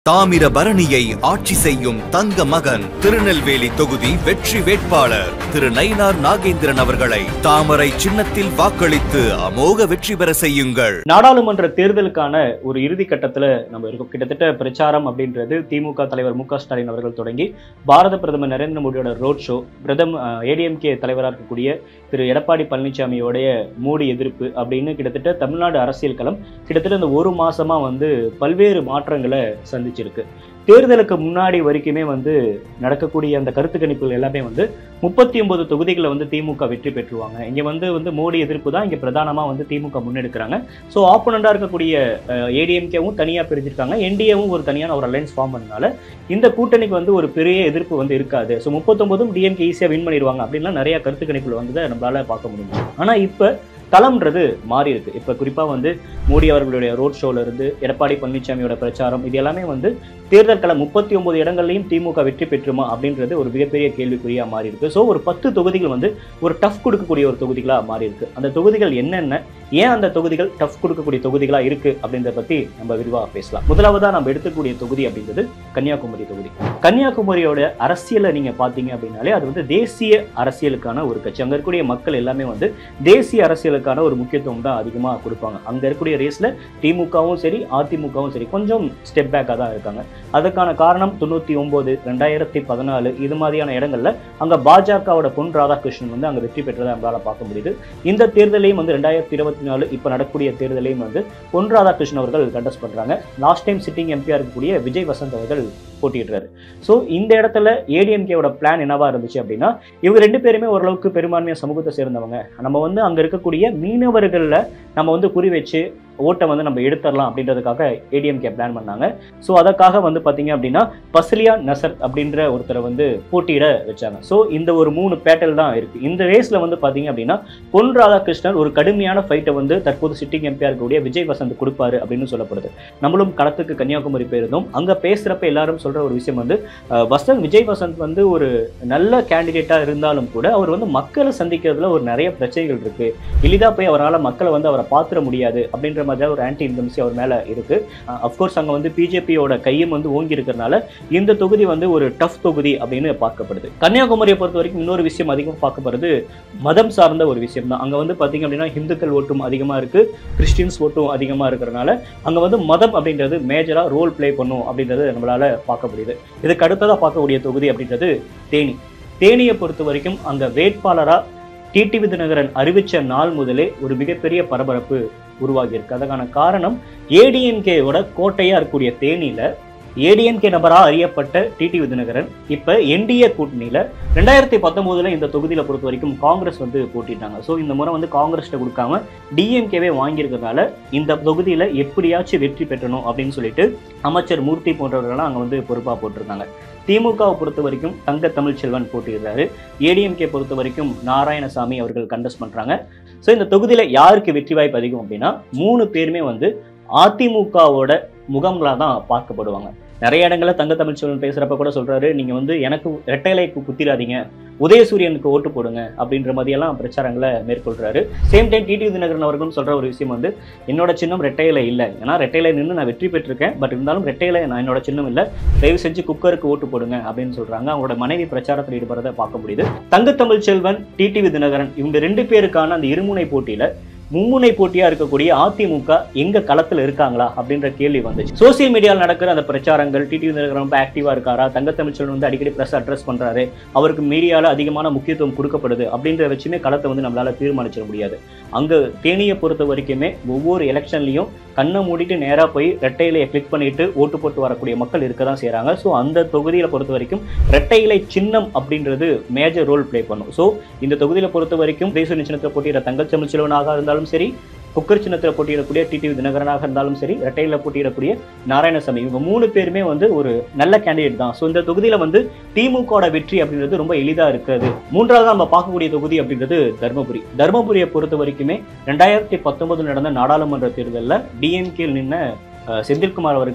தாமிரபரணியை ஆட்சி செய்யும் தங்க மகன் திருநெல்வேலி தொகுதி வெற்றி வேட்பாளர் திரு நயினார் நாகேந்திரன் அவர்களை தாமரை சின்னத்தில் வாக்களித்து அமோக வெற்றி பெற செய்யுங்கள் நாடாளுமன்ற தேர்தலுக்கான ஒரு இறுதி கட்டத்துல நம்ம இருக்கோம் கிட்டத்தட்ட பிரச்சாரம் அப்படின்றது திமுக தலைவர் மு க ஸ்டாலின் அவர்கள் தொடங்கி பாரத பிரதமர் நரேந்திர மோடியோட ரோட் ஷோ பிரதம ஏடிஎம்கே தலைவராக இருக்கக்கூடிய திரு எடப்பாடி பழனிசாமியோடைய மோடி எதிர்ப்பு அப்படின்னு கிட்டத்தட்ட தமிழ்நாடு அரசியல் களம் கிட்டத்தட்ட இந்த ஒரு மாசமா வந்து பல்வேறு மாற்றங்களை சந்திச்சிருக்கு தேர்தலுக்கு முன்னாடி வரைக்குமே வந்து நடக்கக்கூடிய அந்த கருத்து கணிப்புகள் எல்லாமே வந்து முப்பத்தி ஒன்பது தொகுதிகளை வந்து திமுக வெற்றி பெற்றுவாங்க இங்க வந்து வந்து மோடி எதிர்ப்பு தான் இங்க பிரதானமா வந்து திமுக முன்னெடுக்கிறாங்க ஸோ ஆப்போனண்டாக இருக்கக்கூடிய ஏடிஎம்கேவும் தனியாக பிரிஞ்சிருக்காங்க என்டிஏவும் ஒரு தனியான ஒரு அலைன்ஸ் ஃபார்ம் பண்ணனால இந்த கூட்டணிக்கு வந்து ஒரு பெரிய எதிர்ப்பு வந்து இருக்காது ஸோ முப்பத்தொன்பதும் டிஎம்கே ஈஸியாக வின் பண்ணிடுவாங்க அப்படின்லாம் நிறைய கருத்து கணிப்புகள் வந்ததை நம்மளால பார்க்க முடியும் ஆனால் இப்போ களம்ன்றது மாறி இருக்கு இப்போ குறிப்பாக வந்து மோடி அவர்களுடைய ரோட் ஷோல இருந்து எடப்பாடி பழனிசாமியோட பிரச்சாரம் இது எல்லாமே வந்து தேர்தல் களம் முப்பத்தி ஒன்பது இடங்கள்லையும் திமுக வெற்றி பெற்றுமா அப்படின்றது ஒரு மிகப்பெரிய கேள்விக்குறியா மாறி இருக்கு ஸோ ஒரு பத்து தொகுதிகள் வந்து ஒரு டஃப் கொடுக்கக்கூடிய ஒரு தொகுதிகளா மாறி இருக்கு அந்த தொகுதிகள் என்னென்ன ஏன் அந்த தொகுதிகள் டஃப் கொடுக்கக்கூடிய தொகுதிகளா இருக்கு அப்படின்றத பத்தி நம்ம விரிவாக பேசலாம் முதலாவதா நம்ம எடுத்துக்கூடிய தொகுதி அப்படின்றது கன்னியாகுமரி தொகுதி கன்னியாகுமரியோட அரசியலை நீங்க பாத்தீங்க அப்படின்னாலே அது வந்து தேசிய அரசியலுக்கான ஒரு கட்சி அங்க இருக்கக்கூடிய மக்கள் எல்லாமே வந்து தேசிய அரசியலுக்கான ஒரு முக்கியத்துவம் தான் அதிகமாக கொடுப்பாங்க அங்க இருக்கக்கூடிய ரேஸ்ல திமுகவும் சரி அதிமுகவும் சரி கொஞ்சம் ஸ்டெப் பேக்காக தான் இருக்காங்க அதுக்கான காரணம் தொண்ணூத்தி ஒன்பது ரெண்டாயிரத்தி பதினாலு இது மாதிரியான இடங்கள்ல அங்க பாஜகவோட பொன் ராதாகிருஷ்ணன் வந்து அங்க வெற்றி பெற்றதை நம்மளால பார்க்க முடியுது இந்த தேர்தலையும் வந்து ரெண்டாயிரத்தி இருபத்தி நாலு இப்போ நடக்கக்கூடிய தேர்தலையும் வந்து பொன் ராதாகிருஷ்ணன் அவர்கள் கண்டஸ்ட் பண்றாங்க லாஸ்ட் டைம் சிட்டிங் எம்பியா இருக்கக்கூடிய விஜய் வசந்த் அவர்கள் போட்டியிடுறாரு ஸோ இந்த இடத்துல ஏடிஎம்கேவோட பிளான் என்னவா இருந்துச்சு அப்படின்னா இவங்க ரெண்டு பேருமே ஓரளவுக்கு பெரும்பான்மையான சமூகத்தை சேர்ந்தவங்க நம்ம வந்து அங்க இருக்கக்கூடிய மீனவர்கள்ல நம்ம வந்து குறி வச்சு ஓட்டை வந்து நம்ம எடுத்துடலாம் அப்படின்றதுக்காக ஏடிஎம்கே பிளான் பண்ணாங்க ஸோ அதற்காக வந்து பார்த்தீங்க அப்படின்னா பஸ்லியா நசர் அப்படின்ற ஒருத்தரை வந்து போட்டியிட வச்சாங்க ஸோ இந்த ஒரு மூணு பேட்டல் தான் இருக்கு இந்த ரேஸ்ல வந்து பார்த்தீங்க அப்படின்னா பொன் ராதாகிருஷ்ணன் ஒரு கடுமையான ஃபைட்டை வந்து தற்போது சிட்டிங் எம்பியா இருக்கக்கூடிய விஜய் வசந்த் கொடுப்பாரு அப்படின்னு சொல்லப்படுது நம்மளும் களத்துக்கு கன்னியாகுமரி போயிருந்தோம் அங்க பேசுறப்ப எல்லாரும் சொல்ற ஒரு விஷயம் வந்து அஹ், வசந்த் விஜய் வசந்த் வந்து ஒரு நல்ல கேண்டிடேட்டா இருந்தாலும் கூட அவர் வந்து மக்களை சந்திக்கிறதுல ஒரு நிறைய பிரச்சனைகள் இருக்கு எளிதா போய் அவரால் மக்களை வந்து அவரை பாத்திர முடியாது அப்படின்ற மாதிரி ஒரு ஆன்டி இன்கம்சி அவர் மேல இருக்கு அஃப்கோர்ஸ் அங்க வந்து பிஜேபியோட கையும் வந்து ஓங்கி இருக்கிறனால இந்த தொகுதி வந்து ஒரு டஃப் தொகுதி அப்படின்னு பார்க்கப்படுது கன்னியாகுமரியை பொறுத்த வரைக்கும் இன்னொரு விஷயம் அதிகம் பார்க்கப்படுறது மதம் சார்ந்த ஒரு விஷயம் தான் அங்க வந்து பாத்தீங்க அப்படின்னா இந்துக்கள் ஓட்டும் அதிகமா இருக்கு கிறிஸ்டின்ஸ் ஓட்டும் அதிகமா இருக்கிறனால அங்க வந்து மதம் அப்படின்றது மேஜரா ரோல் ப்ளே பண்ணும் அப்படின்றது நம்மளால பார்க்க முடியுது இதுக்கு அடுத்ததா பார்க்கக்கூடிய தொகுதி அப்படின்றது தேனி தேனியை பொறுத்த வரைக்கும் அங்க வேட்பாளரா டிடிவி தினகரன் அறிவிச்ச நாள் முதலே ஒரு மிகப்பெரிய பரபரப்பு உருவாகி இருக்கு அதுக்கான காரணம் ஏடிஎம்கேவோட கோட்டையா இருக்கக்கூடிய தேனியில ஏடிஎம்கே நபரா அறியப்பட்ட டிடிவி தினகரன் இப்ப என்டிஏ கூட்டணியில ரெண்டாயிரத்தி பத்தொன்பதுல இந்த தொகுதியில பொறுத்த வரைக்கும் காங்கிரஸ் வந்து போட்டிட்டாங்க ஸோ இந்த முறை வந்து காங்கிரஸ்ட கொடுக்காம டிஎம்கேவே வாங்கியிருக்கிறதுனால இந்த தொகுதியில எப்படியாச்சும் வெற்றி பெற்றணும் அப்படின்னு சொல்லிட்டு அமைச்சர் மூர்த்தி போன்றவர்கள்லாம் அங்க வந்து பொறுப்பா போட்டிருக்காங்க திமுகவை பொறுத்த வரைக்கும் தங்க தமிழ்ச்செல்வன் போட்டியிடுறாரு ஏடிஎம்கே பொறுத்த வரைக்கும் நாராயணசாமி அவர்கள் கண்டஸ்ட் பண்றாங்க ஸோ இந்த தொகுதியில யாருக்கு வெற்றி வாய்ப்பு அதிகம் அப்படின்னா மூணு பேருமே வந்து அதிமுகவோட முகங்களா தான் பார்க்கப்படுவாங்க நிறைய இடங்கள்ல தங்க தமிழ்ச்செல்வன் பேசுறப்ப கூட சொல்றாரு நீங்க வந்து எனக்கு இரட்டைலைக்கு குத்திராதீங்க உதயசூரியனுக்கு ஓட்டு போடுங்க அப்படின்ற மாதிரியெல்லாம் பிரச்சாரங்களை மேற்கொள்றாரு சேம் டைம் டிடி தினகரன் அவர்களும் சொல்ற ஒரு விஷயம் வந்து என்னோட சின்னம் ரெட்டையில இல்லை ஏன்னா ரெட்டையில நின்று நான் வெற்றி பெற்றிருக்கேன் பட் இருந்தாலும் ரெட்டையில நான் என்னோட சின்னம் இல்லை தயவு செஞ்சு குக்கருக்கு ஓட்டு போடுங்க அப்படின்னு சொல்றாங்க அவங்களோட மனைவி பிரச்சாரத்தில் ஈடுபடுறதை பார்க்க முடியுது தங்க தமிழ்ச்செல்வன் டிடிவி தினகரன் இவங்க ரெண்டு பேருக்கான அந்த இருமுனை போட்டியில மும்முனை போட்டியா இருக்கக்கூடிய அதிமுக எங்க களத்துல இருக்காங்களா அப்படின்ற கேள்வி வந்துச்சு சோசியல் மீடியாவில் நடக்கிற அந்த பிரச்சாரங்கள் டிடிவி தினகரன் ரொம்ப ஆக்டிவா இருக்காரா தங்க தமிழ்ச்செல்வன் வந்து அடிக்கடி பிரஸ் அட்ரஸ் பண்றாரு அவருக்கு மீடியால அதிகமான முக்கியத்துவம் கொடுக்கப்படுது அப்படின்ற வச்சுமே களத்தை வந்து நம்மளால தீர்மானிச்சிட முடியாது அங்க தேனியை பொறுத்த வரைக்குமே ஒவ்வொரு எலெக்ஷன்லையும் கண்ணை மூடிட்டு நேரா போய் ரெட்டை இலையை கிளிக் பண்ணிட்டு ஓட்டு போட்டு வரக்கூடிய மக்கள் இருக்க தான் செய்றாங்க ஸோ அந்த தொகுதியில பொறுத்த வரைக்கும் ரெட்டை இலை சின்னம் அப்படின்றது மேஜர் ரோல் ப்ளே பண்ணும் ஸோ இந்த தொகுதியில பொறுத்த வரைக்கும் தேசிய சின்னத்தில் போட்டியிட தங்கச் தமிழ்ச்செல்வனாக இருந்தாலும் சரி குக்கர் சின்னத்தில் போட்டியிடக்கூடிய டிடிவி தினகரனாக இருந்தாலும் சரி ரெட்டையில போட்டியிடக்கூடிய நாராயணசாமி இவங்க மூணு பேருமே வந்து ஒரு நல்ல கேண்டிடேட் தான் ஸோ இந்த தொகுதியில வந்து திமுகவோட வெற்றி அப்படின்றது ரொம்ப எளிதா இருக்காது மூன்றாவது நம்ம பார்க்கக்கூடிய தொகுதி அப்படின்றது தர்மபுரி தர்மபுரியை பொறுத்த வரைக்குமே ரெண்டாயிரத்தி பத்தொன்பது நடந்த நாடாளுமன்ற தேர்தலில் டிஎம்கே நின்ன அஹ், செந்தில்குமார் அவர்கள்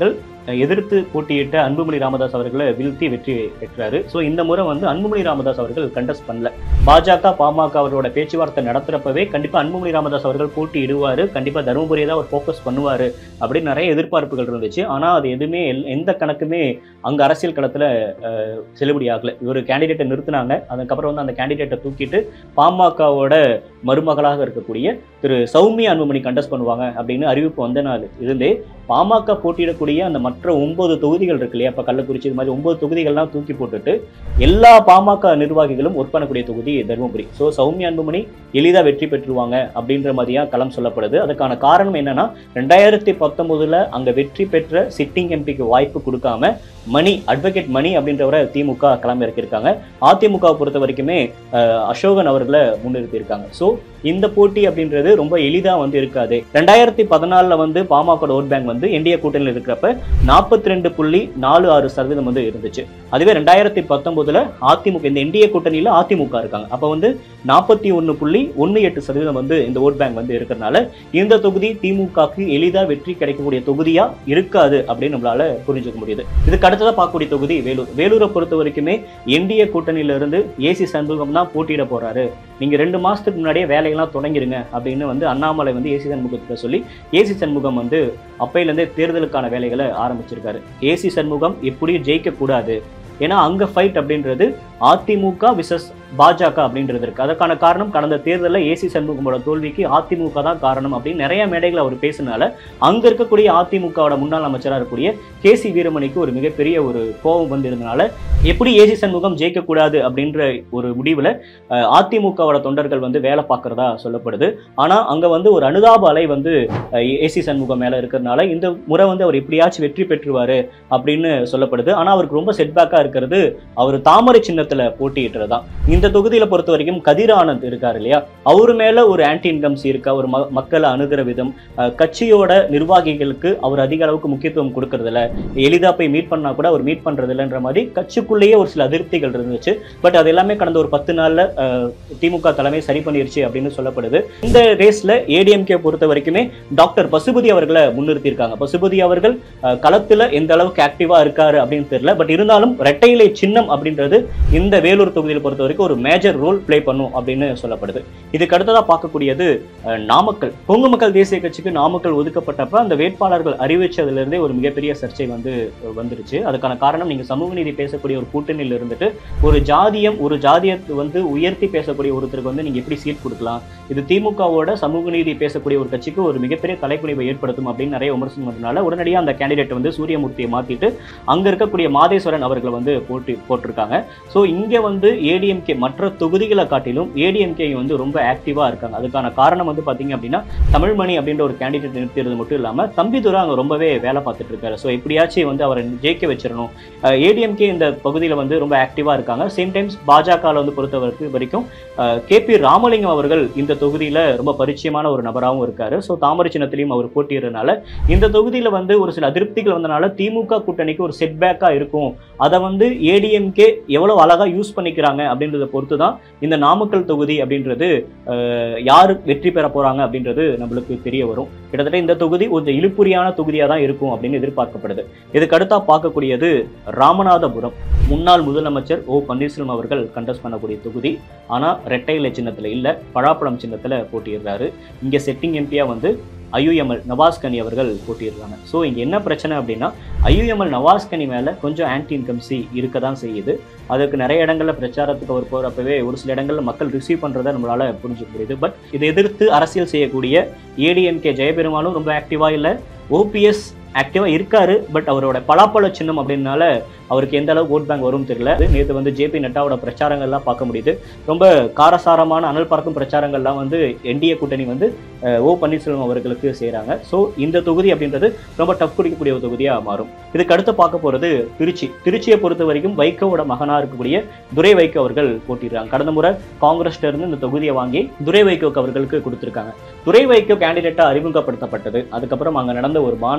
அஹ், எதிர்த்து போட்டியிட்ட அன்புமணி ராமதாஸ் அவர்களை வீழ்த்தி வெற்றி பெற்றாரு ஸோ இந்த முறை வந்து அன்புமணி ராமதாஸ் அவர்கள் கண்டஸ்ட் பண்ணல பாஜக பாமக அவரோட பேச்சுவார்த்தை நடத்துறப்பவே கண்டிப்பா அன்புமணி ராமதாஸ் அவர்கள் போட்டியிடுவாரு கண்டிப்பா தருமபுரியை தான் அவர் ஃபோக்கஸ் பண்ணுவாரு அப்படின்னு நிறைய எதிர்பார்ப்புகள் இருந்துச்சு ஆனா அது எதுவுமே எல்- எந்த கணக்குமே அங்க அரசியல் களத்துல அஹ், செல்லுபடி ஆகல இவர் கேண்டிடேட்டை நிறுத்தினாங்க அதுக்கப்புறம் வந்து அந்த கேண்டிடேட்டை தூக்கிட்டு பாமகவோட மருமகளாக இருக்கக்கூடிய திரு சௌமியா அன்புமணி கண்டஸ்ட் பண்ணுவாங்க அப்படின்னு அறிவிப்பு வந்த நாள் இருந்தே பாமக போட்டியிடக்கூடிய அந்த மற்ற ஒன்பது தொகுதிகள் இருக்கு இல்லையா இப்போ கள்ளக்குறிச்சி இது மாதிரி ஒன்பது தொகுதிகள்லாம் தூக்கி போட்டுட்டு எல்லா பாமக நிர்வாகிகளும் ஒர்க் பண்ணக்கூடிய தொகுதி தருமபுரி ஸோ சௌமியா அன்புமணி எளிதாக வெற்றி பெற்றுருவாங்க அப்படின்ற மாதிரியா களம் சொல்லப்படுது அதுக்கான காரணம் என்னன்னா ரெண்டாயிரத்தி பத்தொன்பதுல அங்க வெற்றி பெற்ற சிட்டிங் எம்பிக்கு வாய்ப்பு கொடுக்காம மணி அட்வொகேட் மணி அப்படின்றவரை திமுக களம் இறக்கியிருக்காங்க அதிமுகவை பொறுத்த வரைக்குமே அஹ், அசோகன் அவர்களை முன்னிறுத்தியிருக்காங்க ஸோ இந்த போட்டி அப்படின்றது ரொம்ப எளிதா வந்து இருக்காது ரெண்டாயிரத்தி பதினாலுல வந்து பாமக ஓட் பேங்க் வந்து என்டிஏ கூட்டணியில் இருக்கிறப்ப நாற்பத்தி ரெண்டு புள்ளி நாலு ஆறு சதவீதம் வந்து இருந்துச்சு அதுவே ரெண்டாயிரத்தி பத்தொன்பதுல அதிமுக இந்த என்டிஏ கூட்டணியில அதிமுக இருக்காங்க அப்ப வந்து நாற்பத்தி ஒன்று புள்ளி ஒன்று எட்டு சதவீதம் வந்து இந்த ஓட் பேங்க் வந்து இருக்கிறதுனால இந்த தொகுதி திமுகவுக்கு எளிதா வெற்றி கிடைக்கக்கூடிய தொகுதியா இருக்காது அப்படின்னு நம்மளால புரிஞ்சுக்க முடியுது இதுக்கு அடுத்ததா பார்க்கக்கூடிய தொகுதி வேலூர் வேலூரை பொறுத்த வரைக்குமே என்டிஏ கூட்டணியில இருந்து ஏசி சண்முகம் தான் போட்டியிட போறாரு நீங்க ரெண்டு மாசத்துக்கு முன்னாடியே வேலையெல்லாம் தொடங்கிருங்க அப்படின்னு வந்து அண்ணாமலை வந்து ஏசி சண்முகத்தை சொல்லி ஏசி சண்முகம் வந்து அப்பையிலேருந்தே தேர்தலுக்கான வேலைகளை ஆரம்பிச்சிருக்காரு ஏசி சண்முகம் எப்படியும் ஜெயிக்க கூடாது ஏன்னா அங்க ஃபைட் அப்படின்றது அதிமுக விசஸ் பாஜக அப்படின்றது இருக்கு அதற்கான காரணம் கடந்த தேர்தலில் ஏசி சண்முகமோட தோல்விக்கு அதிமுக தான் காரணம் அப்படின்னு நிறைய மேடைகள் அவர் பேசினால அங்க இருக்கக்கூடிய அதிமுகவோட முன்னாள் அமைச்சராக இருக்கக்கூடிய கே சி வீரமணிக்கு ஒரு மிகப்பெரிய ஒரு கோபம் வந்து இருந்தனால எப்படி ஏசி சண்முகம் ஜெயிக்கக்கூடாது அப்படின்ற ஒரு முடிவில் அதிமுகவோட தொண்டர்கள் வந்து வேலை பார்க்கறதா சொல்லப்படுது ஆனா அங்க வந்து ஒரு அனுதாப அலை வந்து ஏசி சண்முகம் மேல இருக்கிறதுனால இந்த முறை வந்து அவர் எப்படியாச்சும் வெற்றி பெற்றுவாரு அப்படின்னு சொல்லப்படுது ஆனா அவருக்கு ரொம்ப செட்பேக்கா இருக்கிறது அவர் தாமரை சின்னத்துல போட்டியிடுறது தான் இந்த தொகுதியில பொறுத்த வரைக்கும் கதிர் ஆனந்த் இருக்காரு இல்லையா அவரு மேல ஒரு ஆன்டி இன்கம்ஸ் இருக்கா ஒரு ம- மக்களை அணுகிற விதம் அஹ், கட்சியோட நிர்வாகிகளுக்கு அவர் அதிக அளவுக்கு முக்கியத்துவம் கொடுக்கறது இல்ல எளிதா போய் மீட் பண்ணா கூட அவர் மீட் பண்றது இல்லைன்ற மாதிரி கட்சிக்குள்ளேயே ஒரு சில அதிருப்திகள் இருந்துச்சு பட் அது எல்லாமே கடந்த ஒரு பத்து நாள்ல அஹ், திமுக தலைமை சரி பண்ணிருச்சு அப்படின்னு சொல்லப்படுது இந்த ரேஸ்ல ஏடிஎம்கே பொறுத்த வரைக்குமே டாக்டர் பசுபதி அவர்களை முன்னிறுத்தியிருக்காங்க பசுபதி அவர்கள் அஹ், களத்துல எந்த அளவுக்கு ஆக்டிவா இருக்காரு அப்படின்னு தெரியல பட் இருந்தாலும் இரட்டை இலை சின்னம் அப்படின்றது இந்த வேலூர் தொகுதியில் பொறுத்த வரைக்கும் ஒரு மேஜர் ரோல் ப்ளே பண்ணும் அப்படின்னு சொல்லப்படுது இதுக்கு அடுத்ததா பார்க்கக்கூடியது அஹ், நாமக்கல் கொங்கு மக்கள் தேசிய கட்சிக்கு நாமக்கல் ஒதுக்கப்பட்டப்ப அந்த வேட்பாளர்கள் அறிவிச்சதுல இருந்தே ஒரு மிகப்பெரிய சர்ச்சை வந்து அஹ், வந்துருச்சு அதுக்கான காரணம் நீங்க சமூக நீதி பேசக்கூடிய ஒரு கூட்டணியில் இருந்துட்டு ஒரு ஜாதியம் ஒரு ஜாதியத்தை வந்து உயர்த்தி பேசக்கூடிய ஒருத்தருக்கு வந்து நீங்க எப்படி சீட் கொடுக்கலாம் இது திமுகவோட சமூக நீதி பேசக்கூடிய ஒரு கட்சிக்கு ஒரு மிகப்பெரிய தலைக்குனிவை ஏற்படுத்தும் அப்படின்னு நிறைய விமர்சனம் வந்தனால உடனடியாக அந்த கேண்டிடேட் வந்து சூரியமூர்த்தியை மாத்திட்டு அங்க இருக்கக்கூடிய மாதேஸ்வரன் அவர்களை வந்து போட்டி போட்டிருக்காங்க ஸோ இங்க வந்து ஏடிஎம்கே மற்ற தொகுதிகளை காட்டிலும் ஏடிஎம்கே வந்து ரொம்ப ஆக்டிவா இருக்காங்க அதுக்கான காரணம் வந்து பாத்தீங்க அப்படின்னா தமிழ்மணி அப்படின்ற ஒரு கேண்டிடேட் நிறுத்தியது மட்டும் இல்லாம தம்பிதுரை அங்க ரொம்பவே வேலை பார்த்துட்டு இருக்காரு ஸோ எப்படியாச்சும் வந்து அவரை ஜெயிக்க வச்சிடணும் ஏடிஎம்கே இந்த பகுதியில் வந்து ரொம்ப ஆக்டிவா இருக்காங்க சேம் டைம்ஸ் பாஜகவில் வந்து பொறுத்த வரைக்கும் கே பி ராமலிங்கம் அவர்கள் இந்த தொகுதியில ரொம்ப பரிச்சயமான ஒரு நபராகவும் இருக்காரு ஸோ தாமரை சின்னத்திலையும் அவர் போட்டியிடுறதுனால இந்த தொகுதியில வந்து ஒரு சில அதிருப்திகள் வந்தனால திமுக கூட்டணிக்கு ஒரு செட்பேக்கா இருக்கும் அதை வந்து ஏடிஎம்கே எவ்வளவு அழகா யூஸ் பண்ணிக்கிறாங்க அப்படின்றத பொறுத்து தான் இந்த நாமக்கல் தொகுதி அப்படின்றது அஹ், யாரு வெற்றி பெற போறாங்க அப்படின்றது நம்மளுக்கு தெரிய வரும் கிட்டத்தட்ட இந்த தொகுதி ஒரு இழுப்புரியான தொகுதியா தான் இருக்கும் அப்படின்னு எதிர்பார்க்கப்படுது இதுக்கு அடுத்தா பார்க்கக்கூடியது ராமநாதபுரம் முன்னாள் முதலமைச்சர் ஓ பன்னீர்செல்வம் அவர்கள் கண்டஸ்ட் பண்ணக்கூடிய தொகுதி ஆனா ரெட்டை இலை சின்னத்துல இல்ல பழாப்பழம் சின்னத்துல போட்டியிடுறாரு இங்க செட்டிங் எம்பியா வந்து ஐயுஎம்எல் நவாஸ்கனி அவர்கள் போட்டியிடுறாங்க ஸோ இங்க என்ன பிரச்சனை அப்படின்னா ஐயுஎம்எல் நவாஸ்கனி மேல கொஞ்சம் ஆன்டி இன்கம்சி இருக்க தான் செய்யுது அதுக்கு நிறைய இடங்கள்ல பிரச்சாரத்துக்கு அவர் போறப்பவே ஒரு சில இடங்கள்ல மக்கள் ரிசீவ் பண்றதை நம்மளால புரிஞ்சுக்க முடியுது பட் இதை எதிர்த்து அரசியல் செய்யக்கூடிய ஏடிஎம்கே ஜெயபெருமானும் ரொம்ப ஆக்டிவா இல்ல ஓபிஎஸ் ஆக்டிவா இருக்காரு பட் அவரோட பலாப்பழ சின்னம் அப்படின்னால அவருக்கு எந்த அளவு ஓட் பேங்க் வரும் தெரியல நேற்று வந்து ஜேபி நட்டாவோட பிரச்சாரங்கள்லாம் பார்க்க முடியுது ரொம்ப காரசாரமான அனல் பறக்கும் பிரச்சாரங்கள்லாம் வந்து என்டிஏ கூட்டணி வந்து அஹ், ஓ பன்னீர்செல்வம் அவர்களுக்கு செய்கிறாங்க ஸோ இந்த தொகுதி அப்படின்றது ரொம்ப டஃப் குடிக்கக்கூடிய ஒரு தொகுதியாக மாறும் இதுக்கு அடுத்து பார்க்க போகிறது திருச்சி திருச்சியை பொறுத்த வரைக்கும் வைகோவோட மகனாக இருக்கக்கூடிய துரை வைகோ அவர்கள் போட்டிடுறாங்க கடந்த முறை காங்கிரஸ்ல இருந்து இந்த தொகுதியை வாங்கி துரை வைகோக்கு அவர்களுக்கு கொடுத்துருக்காங்க துரை வைகோ கேண்டிடேட்டாக அறிமுகப்படுத்தப்பட்டது அதுக்கப்புறம் அங்கே நடந்த ஒரு மாநாட்டில்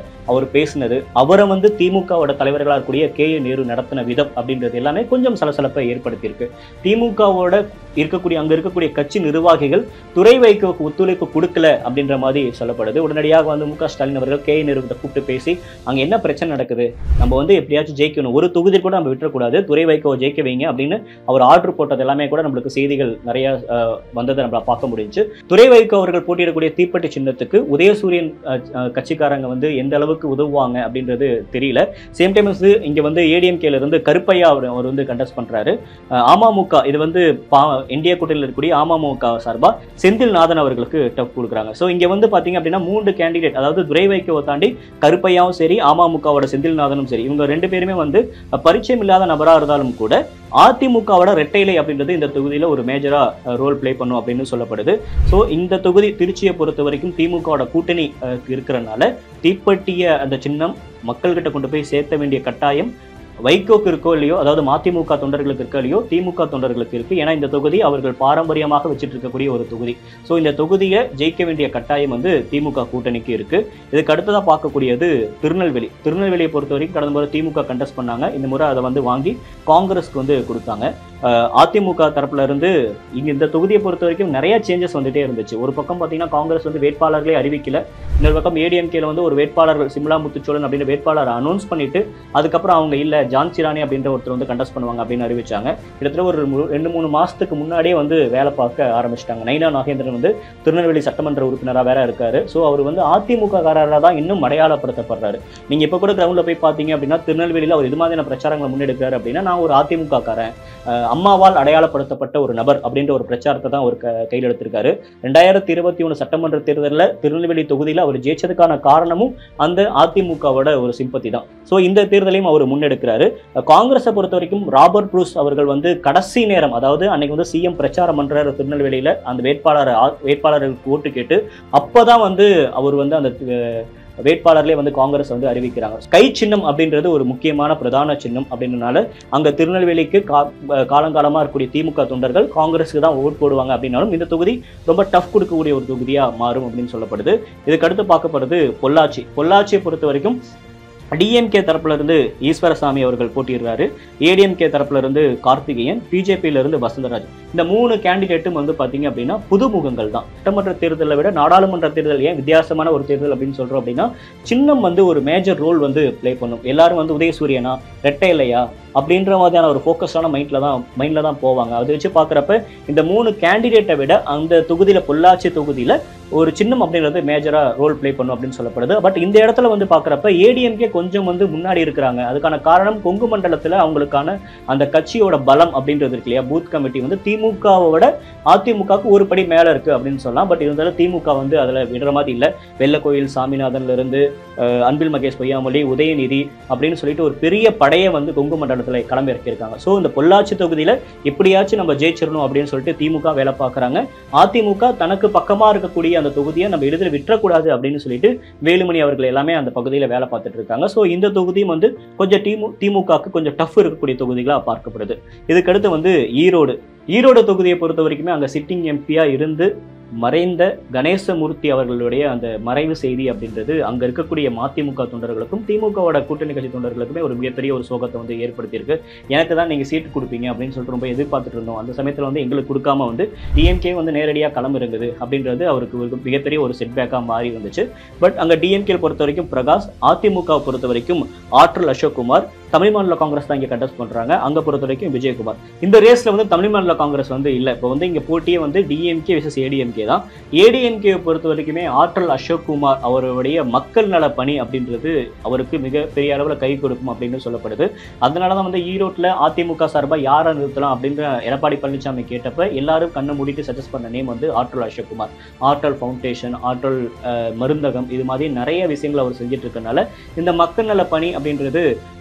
அவர் பேசினது அவரை வந்து திமுகவோட தலைவர்களாக இருக்கக்கூடிய கே ஏ நேரு நடத்தின விதம் அப்படின்றது எல்லாமே கொஞ்சம் சலசலப்பை ஏற்படுத்தியிருக்கு திமுகவோட இருக்கக்கூடிய அங்க இருக்கக்கூடிய கட்சி நிர்வாகிகள் துறை வைக்க ஒத்துழைப்பு கொடுக்கல அப்படின்ற மாதிரி சொல்லப்படுது உடனடியாக வந்து மு க ஸ்டாலின் அவர்கள் கே ஏ நேரு கிட்ட கூப்பிட்டு பேசி அங்க என்ன பிரச்சனை நடக்குது நம்ம வந்து எப்படியாச்சும் ஜெயிக்கணும் ஒரு தொகுதி கூட நம்ம விட்டுறக்கூடாது துறை வைக்கோ ஜெயிக்க வைங்க அப்படின்னு அவர் ஆர்டர் போட்டது எல்லாமே கூட நம்மளுக்கு செய்திகள் நிறைய அஹ், வந்ததை நம்மள பார்க்க முடிஞ்சு துறை வைகோ அவர்கள் போட்டியிடக்கூடிய தீப்பெட்டி சின்னத்துக்கு உதயசூரியன் அஹ், அஹ், கட்சிக்காரங்க வந்து எந்த அளவுக்கு உதவுவாங்க அப்படின்றது தெரியல சேம் டைம் வந்து இங்க வந்து ஏடிஎம்கேல இருந்து கருப்பையா அவர் அவர் வந்து கண்டஸ்ட் பண்றாரு அஹ், அமமுக இது வந்து இந்திய கூட்டணியில் இருக்கக்கூடிய அமமுக சார்பா செந்தில் நாதன் அவர்களுக்கு டஃப் கொடுக்குறாங்க ஸோ இங்க வந்து பாத்தீங்க அப்படின்னா மூன்று கேண்டிடேட் அதாவது துரை வைக்கோவை தாண்டி கருப்பையாவும் சரி அமமுகவோட செந்தில் நாதனும் சரி இவங்க ரெண்டு பேருமே வந்து அஹ், பரிச்சயம் இல்லாத நபரா இருந்தாலும் கூட அதிமுகவோட ரெட்டைலை அப்படின்றது இந்த தொகுதியில ஒரு மேஜரா ரோல் ப்ளே பண்ணும் அப்படின்னு சொல்லப்படுது ஸோ இந்த தொகுதி திருச்சியை பொறுத்த வரைக்கும் திமுகவோட கூட்டணி அஹ், இருக்கிறனால தீப்பெட்டிய அந்த சின்னம் மக்கள்கிட்ட கொண்டு போய் சேர்த்த வேண்டிய கட்டாயம் வைகோக்கு இருக்கோ இல்லையோ அதாவது மதிமுக தொண்டர்களுக்கு இருக்கோ இல்லையோ திமுக தொண்டர்களுக்கு இருக்கு ஏன்னா இந்த தொகுதி அவர்கள் பாரம்பரியமாக வச்சுட்டு இருக்கக்கூடிய ஒரு தொகுதி ஸோ இந்த தொகுதியை ஜெயிக்க வேண்டிய கட்டாயம் வந்து திமுக கூட்டணிக்கு இருக்கு இதுக்கு அடுத்ததா பார்க்கக்கூடியது திருநெல்வேலி திருநெல்வேலியை பொறுத்த வரைக்கும் கடந்த முறை திமுக கண்டெஸ்ட் பண்ணாங்க இந்த முறை அதை வந்து வாங்கி காங்கிரஸ்க்கு வந்து கொடுத்தாங்க அஹ் அதிமுக தரப்புல இருந்து இங்க இந்த தொகுதியை பொறுத்த வரைக்கும் நிறைய சேஞ்சஸ் வந்துட்டே இருந்துச்சு ஒரு பக்கம் பார்த்தீங்கன்னா காங்கிரஸ் வந்து வேட்பாளர்களே அறிவிக்கல இன்னொரு பக்கம் ஏடிஎம்கேல வந்து ஒரு வேட்பாளர்கள் சிம்லா முத்துச்சோழன் அப்படின்ற வேட்பாளர் அனௌன்ஸ் பண்ணிட்டு அதுக்கப்புறம் அவங்க இல்ல ஜான்சி ராணி அப்படின்ற ஒருத்தர் வந்து கண்டெஸ்ட் பண்ணுவாங்க அப்படின்னு அறிவிச்சாங்க கிட்டத்தட்ட ஒரு மு- ரெண்டு மூணு மாசத்துக்கு முன்னாடியே வந்து வேலை பார்க்க ஆரம்பிச்சிட்டாங்க நைனா நாகேந்திரன் வந்து திருநெல்வேலி சட்டமன்ற உறுப்பினராக வேற இருக்காரு ஸோ அவர் வந்து அதிமுக காரராக தான் இன்னும் அடையாளப்படுத்தப்படுறாரு நீங்க இப்ப கூட கிரவுண்ட்ல போய் பாத்தீங்க அப்படின்னா திருநெல்வேலியில அவர் இது மாதிரியான பிரச்சாரங்களை முன்னெடுக்கிறாரு அப்படின்னா நான் ஒரு அதிமுக காரன் அஹ் அம்மாவால் அடையாளப்படுத்தப்பட்ட ஒரு நபர் அப்படின்ற ஒரு பிரச்சாரத்தை தான் அவர் க- கையில் எடுத்திருக்காரு ரெண்டாயிரத்தி இருபத்தி ஒன்று சட்டமன்ற தேர்தலில் திருநெல்வேலி தொகுதியில் அவர் ஜெயிச்சதுக்கான காரணமும் அந்த அதிமுகவோட ஒரு சிம்பத்தி தான் ஸோ இந்த தேர்தலையும் அவர் முன்னெடுக்கிறாரு அஹ் காங்கிரஸை பொறுத்த வரைக்கும் ராபர்ட் ப்ரூஸ் அவர்கள் வந்து கடைசி நேரம் அதாவது அன்னைக்கு வந்து சிஎம் பிரச்சாரம் பண்றாரு திருநெல்வேலியில அந்த வேட்பாளர் வேட்பாளர்களுக்கு ஓட்டு கேட்டு அப்பதான் வந்து அவர் வந்து அந்த அஹ், வேட்பாளர்களே வந்து காங்கிரஸ் வந்து அறிவிக்கிறாங்க கை சின்னம் அப்படின்றது ஒரு முக்கியமான பிரதான சின்னம் அப்படின்றனால அங்க திருநெல்வேலிக்கு கா- அஹ் காலங்காலமா இருக்கக்கூடிய திமுக தொண்டர்கள் காங்கிரஸுக்கு தான் ஓட் போடுவாங்க அப்படின்னாலும் இந்த தொகுதி ரொம்ப டஃப் கொடுக்கக்கூடிய ஒரு தொகுதியா மாறும் அப்படின்னு சொல்லப்படுது இதுக்கு அடுத்து பார்க்கப்படுது பொள்ளாச்சி பொள்ளாச்சியை பொறுத்த வரைக்கும் டிஎம்கே தரப்புல இருந்து ஈஸ்வரசாமி அவர்கள் போட்டியிடுறாரு ஏடிஎம்கே தரப்புல இருந்து கார்த்திகேயன் பிஜேபியில இருந்து வசந்தராஜ் இந்த மூணு கேண்டிடேட்டும் வந்து பாத்தீங்க அப்படின்னா புதுமுகங்கள் தான் சட்டமன்ற தேர்தலை விட நாடாளுமன்ற தேர்தல் ஏன் வித்தியாசமான ஒரு தேர்தல் அப்படின்னு சொல்றோம் அப்படின்னா சின்னம் வந்து ஒரு மேஜர் ரோல் வந்து ப்ளே பண்ணும் எல்லாரும் வந்து உதயசூரியனா ரெட்டை இல்லையா அப்படின்ற மாதிரியான ஒரு ஃபோக்கஸான மைண்ட்ல தான் மைண்ட்ல தான் போவாங்க அதை வச்சு பார்க்குறப்ப இந்த மூணு கேண்டிடேட்டை விட அந்த தொகுதியில பொள்ளாச்சி தொகுதியில ஒரு சின்னம் அப்படின்றது மேஜரா ரோல் ப்ளே பண்ணும் அப்படின்னு சொல்லப்படுது பட் இந்த இடத்துல வந்து பார்க்குறப்ப ஏடிஎம்கே கொஞ்சம் வந்து முன்னாடி இருக்கிறாங்க அதுக்கான காரணம் கொங்கு மண்டலத்துல அவங்களுக்கான அந்த கட்சியோட பலம் அப்படின்றது இருக்கு இல்லையா பூத் கமிட்டி வந்து திமுகவை விட அதிமுகவுக்கு ஒரு படி மேல இருக்கு அப்படின்னு சொல்லலாம் பட் இருந்தாலும் திமுக வந்து அதுல விடுற மாதிரி இல்ல வெள்ளக்கோயில் சாமிநாதன்ல இருந்து அஹ், அன்பில் மகேஷ் பொய்யாமொழி உதயநிதி அப்படின்னு சொல்லிட்டு ஒரு பெரிய படையை வந்து கொங்கு மண்டலத்துல களம் இறக்கியிருக்காங்க ஸோ இந்த பொள்ளாச்சி தொகுதியில எப்படியாச்சும் நம்ம ஜெயிச்சிடணும் அப்படின்னு சொல்லிட்டு திமுக வேலை பார்க்கறாங்க அதிமுக தனக்கு பக்கமா இருக்கக்கூடிய அந்த தொகுதியை நம்ம எளிதில் விட்டுறக்கூடாது அப்படின்னு சொல்லிட்டு வேலுமணி அவர்கள் எல்லாமே அந்த பகுதியில வேலை பார்த்துட்டு இருக்காங்க ஸோ இந்த தொகுதியும் வந்து கொஞ்சம் திமு திமுகவுக்கு கொஞ்சம் டஃப் இருக்கக்கூடிய தொகுதிகளா பார்க்கப்படுது இதுக்கடுத்து வந்து ஈரோடு ஈரோடு தொகுதியை பொறுத்த வரைக்குமே அங்க சிட்டிங் எம்பியா இருந்து மறைந்த கணேசமூர்த்தி அவர்களுடைய அந்த மறைவு செய்தி அப்படின்றது அங்க இருக்கக்கூடிய மதிமுக தொண்டர்களுக்கும் திமுகவோட கூட்டணி கட்சி தொண்டர்களுக்குமே ஒரு மிகப்பெரிய ஒரு சோகத்தை வந்து ஏற்படுத்தியிருக்கு எனக்கு தான் நீங்க சீட்டு கொடுப்பீங்க அப்படின்னு சொல்லிட்டு ரொம்ப எதிர்பார்த்துட்டு இருந்தோம் அந்த சமயத்துல வந்து எங்களுக்கு கொடுக்காம வந்து டிஎம்கே வந்து நேரடியா களம் இறங்குது அப்படின்றது அவருக்கு ஒரு மிகப்பெரிய ஒரு செட்பேக்கா மாறி வந்துச்சு பட் அங்க டிஎம்கே பொறுத்த வரைக்கும் பிரகாஷ் அதிமுக பொறுத்த வரைக்கும் ஆற்றல் அசோக்குமார் தமிழ் மாநில காங்கிரஸ் தான் இங்க கண்டஸ்ட் பண்றாங்க அங்க பொறுத்த வரைக்கும் விஜயகுமார் இந்த ரேஸ்ல வந்து தமிழ் மாநில காங்கிரஸ் வந்து இல்ல இப்போ வந்து இங்க போட்டியே வந்து டிஎம்கே விசஸ் ஏடிஎம்கே தான் ஏடிஎம்கே பொறுத்த வரைக்குமே ஆற்றல் அசோக் குமார் அவருடைய மக்கள் நல பணி அப்படின்றது அவருக்கு மிக பெரிய அளவில் கை கொடுக்கும் அப்படின்னு சொல்லப்படுது அதனால தான் வந்து ஈரோட்டில் அதிமுக சார்பாக யாரை நிறுத்தலாம் அப்படின்ற எடப்பாடி பழனிசாமி கேட்டப்ப எல்லாரும் கண்ணை மூடிட்டு சஜஸ்ட் பண்ண நேம் வந்து ஆற்றல் அசோக் குமார் ஆற்றல் ஃபவுண்டேஷன் ஆற்றல் அஹ், மருந்தகம் இது மாதிரி நிறைய விஷயங்கள் அவர் செஞ்சுட்டு இருக்கனால இந்த மக்கள் நல பணி அப்படின்றது அஹ்,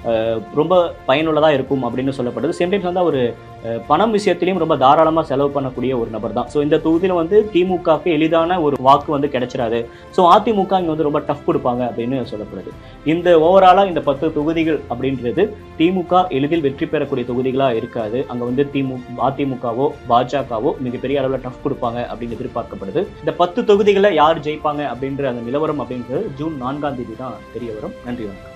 ரொம்ப பயனுள்ளதாக இருக்கும் அப்படின்னு சொல்லப்படுது சேம் டைம்ஸ் வந்து அவர் அஹ், பணம் விஷயத்திலையும் ரொம்ப தாராளமாக செலவு பண்ணக்கூடிய ஒரு நபர் தான் ஸோ இந்த தொகுதியில் வந்து திமுகவுக்கு எளிதான ஒரு வாக்கு வந்து கிடைச்சிடாது ஸோ அதிமுக இங்கே வந்து ரொம்ப டஃப் கொடுப்பாங்க அப்படின்னு சொல்லப்படுது இந்த ஓவராலாக இந்த பத்து தொகுதிகள் அப்படின்றது திமுக எளிதில் வெற்றி பெறக்கூடிய தொகுதிகளாக இருக்காது அங்கே வந்து திமு அதிமுகவோ பாஜகவோ மிகப்பெரிய அளவில் டஃப் கொடுப்பாங்க அப்படின்னு எதிர்பார்க்கப்படுது இந்த பத்து தொகுதிகளை யார் ஜெயிப்பாங்க அப்படின்ற அந்த நிலவரம் அப்படின்றது ஜூன் நான்காம் தேதி தான் தெரிய வரும் நன்றி வணக்கம்